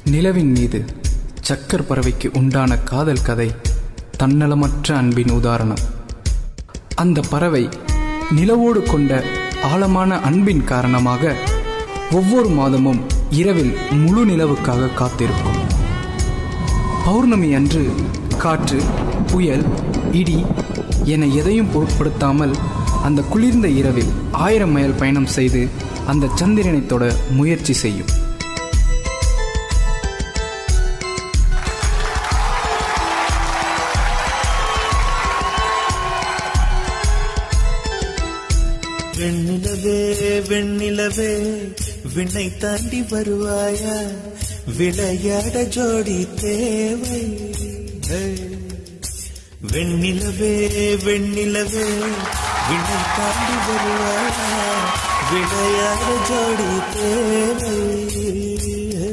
நிலவின் மீது சக்கர் பறவைக்கு உண்டான காதல் கதை தன்னலமற்ற அன்பின் உதாரணம் அந்த பறவை நிலவோடு கொண்ட ஆழமான அன்பின் காரணமாக ஒவ்வொரு மாதமும் இரவில் முழு நிலவுக்காக காத்திருக்கும் பௌர்ணமி அன்று காற்று புயல் இடி என எதையும் பொருட்படுத்தாமல் அந்த குளிர்ந்த இரவில் ஆயிரம் மைல் பயணம் செய்து அந்த சந்திரனை தொட முயற்சி செய்யும் வெண்ணிலவே வெண்ணிலவே விண்ணை தாண்டி வருவாயா விளையாட ஜோடி தேவை ஹே. வெண்ணிலவே வெண்ணிலவே விண்ணை தாண்டி வருவாயா விளையாட ஜோடி தேவை ஹே.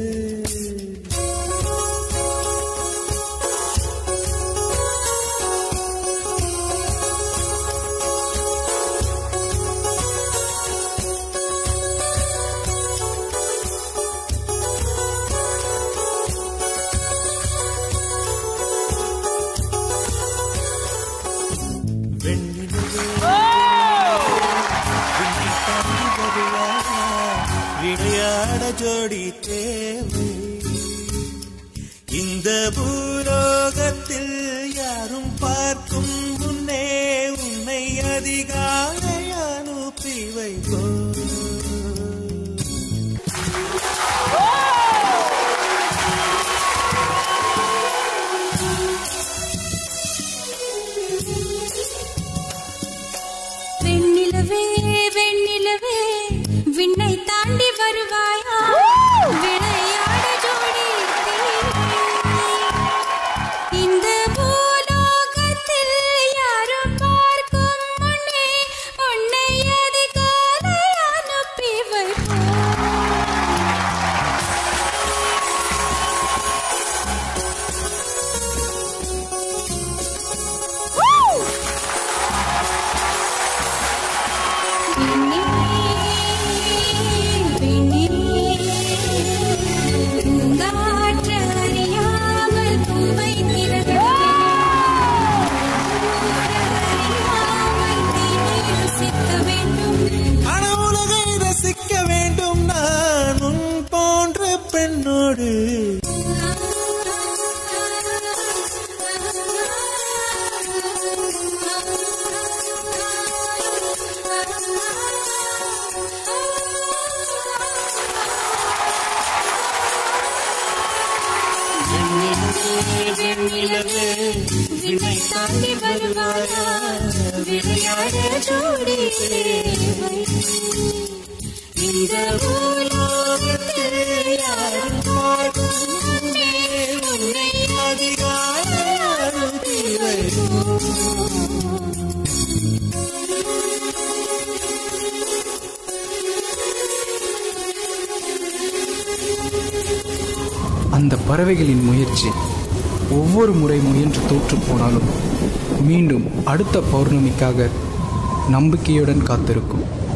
வெண்ணிலவே விண்ணை தாண்டி வருவாயா விளையாட ஜோடி தேவை இந்த பூலோகத்தில் யாரும் பார்க்கும் முன்னே உன்னை அதிகாலை அனுப்பி வைப்போ வெண்ணிலவே வெண்ணிலவே விண்ணை தாண்டி வருவாயா விளையாட ஜோடி தேவை. இந்த பூலோகத்தில் யாரும் பார்க்கும் முன்னே உன்னை அதிகாலை அனுப்பி வைப்போம் ஆனா உலகை ரசிக்க வேண்டும் நான் உன் போன்ற பெண்ணோடு வெண்ணிலவே விண்ணை தாண்டி வருவாயா விளையாட ஜோடி தேவை இந்த பூலோகத்தில் யாரும் பார்க்கும் முன்னே உன்னை அதிகாலை அனுப்பி வைப்போம். அந்த பறவைகளின் முயற்சி ஒவ்வொரு முறை முயன்று தோற்று போனாலும் மீண்டும் அடுத்த பௌர்ணமிக்காக நம்பிக்கையுடன் காத்திருக்கும்